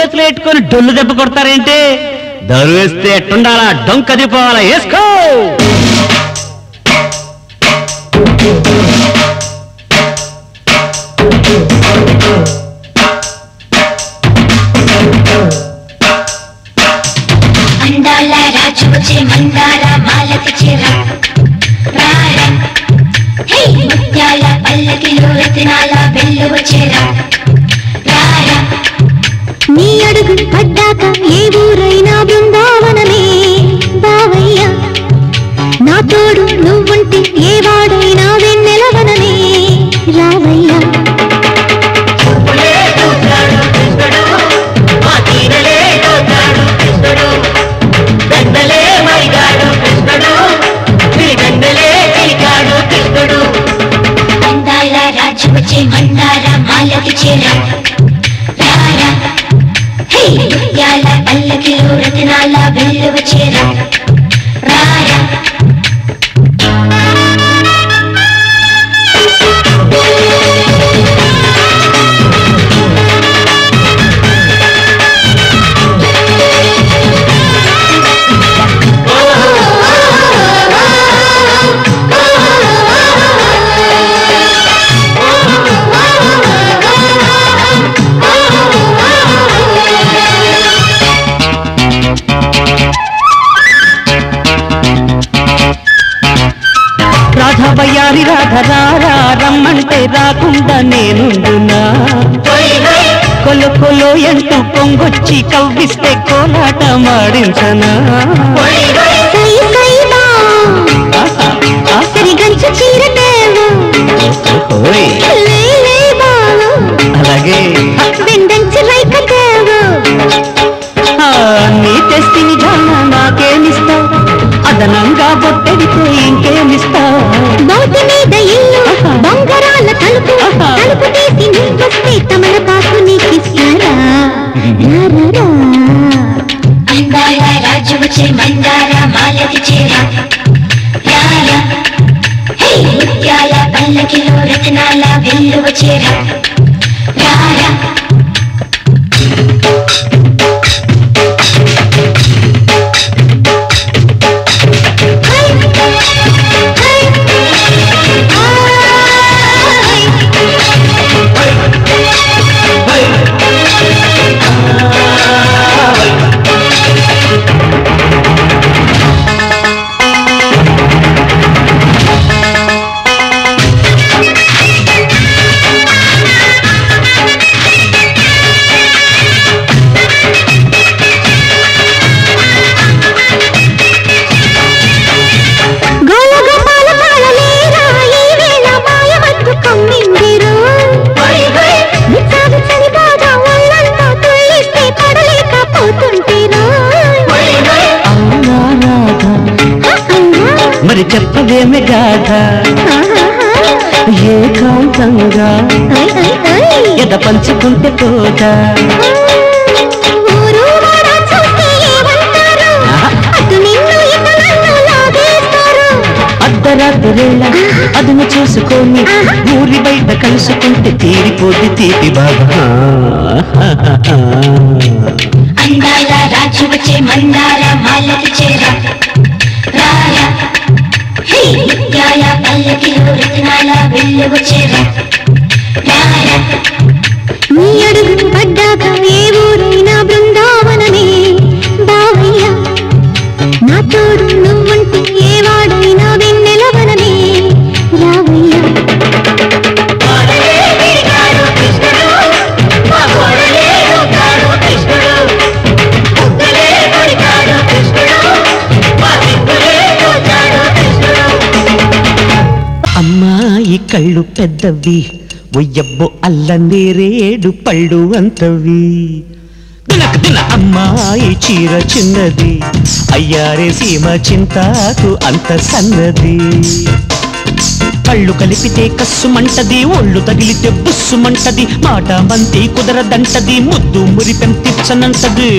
చేతులు పెట్టుకొని డొల్లు దెబ్బ కొడతారేంటి దరు వేస్తే ఎట్టుండాలా డొంక దిపోవాలా వేసుకో అందాల రాజుకొచ్చే మందార మాలకి చీర రార హే ముత్యాల పల్లకిలో రత్నాల వెల్లువ చీర రార నీ అడుగు పడ్డాక ఏ ఊరైనా బృందావనమే బావయ్య నా తోడు నువ్వుంటే ఏ వాడైనా వెన్నెలవనమే రావయ్య అందాల రాజుకొచ్చే మందార మాలకి చీర రార హే ముత్యాల పల్లకిలో రత్నాల వెల్లువ చీర రార రాధ బయ్యారి రాధ రారా రమ్మంటే రాకుండా నేనుండునా కొలు కొలు ఎంటూ పొంగొచ్చి కవ్విస్తే కోలాట మాడించనా సై సై బా సరిగంచు చీర తేవు ఓయ్, లే లే బావు అలాగే వెండంచు రైక తేవు ఆ, నీ తెస్తిని జాన నాకేమిస్తావు అదనంగా బొట్టెడితే ఇంకేమిస్తావు బౌతి మీద ఇల్లు బొంగరాల తలుపు తలుపు తీసి నువ్వొస్తే తమలపాకు నీకిస్తారా రారా అందాల రాజు వచ్చే మందార మాలకి చీర రార హే ముత్యాల పల్లకిలో రత్నాల వెల్లువ చీర రార గోల గోపాల కాలలేరా ఈ వేళ మాయమత్తు కమ్మిందిరు విచ్చా విచ్చని బాగా ఒళ్ళంతా తుళ్ళిస్తే పడలేకపోతుంటిరు అవునా రాధ మరి చెప్పవేమి గాథ ఏకాంతంగా ఎద పంచుకుంటే పోదా ఊరు వాడ చూస్తే ఏమంటారు అటు నిన్ను ఇటు నన్ను లాగేస్తారు అర్ధరాత్రివేళ అదును చూసుకొని ఊరి బయట కలుసుకుంటే తీరిపోద్ది తీపి బాబా అందాల రాజు వచ్చే మందార మాలకి చీర రార హే ముత్యాల పల్లకిలో రత్నాల వెల్లువ చీర రార నీ అడుగు పడ్డాక ఏ ఊరైనా బృందావనమే బావయ్య నా తోడు నువ్వుంటే ఏ వాడైనా వెన్నెలవనమే రావయ్య అమ్మాయి కళ్ళు పెద్దవి ఒయ్యబ్బో అల్ల నేరేడు పళ్ళు అంతవి దినక దిన అమ్మాయి చీర చిన్నది అయ్యారే సీమ చింతాకు అంత సన్నది కళ్ళు కలిపితే కస్సుమంటది ఒళ్ళు తగిలితే బుస్సుమంటది మాట మంతి కుదరదంటది ముద్దు మురిపెం తిచ్చనంటది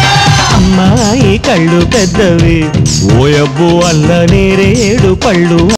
అమ్మాయి కళ్ళు పెద్దవి ఓయబ్బో అల్ల నేరేడు పళ్ళు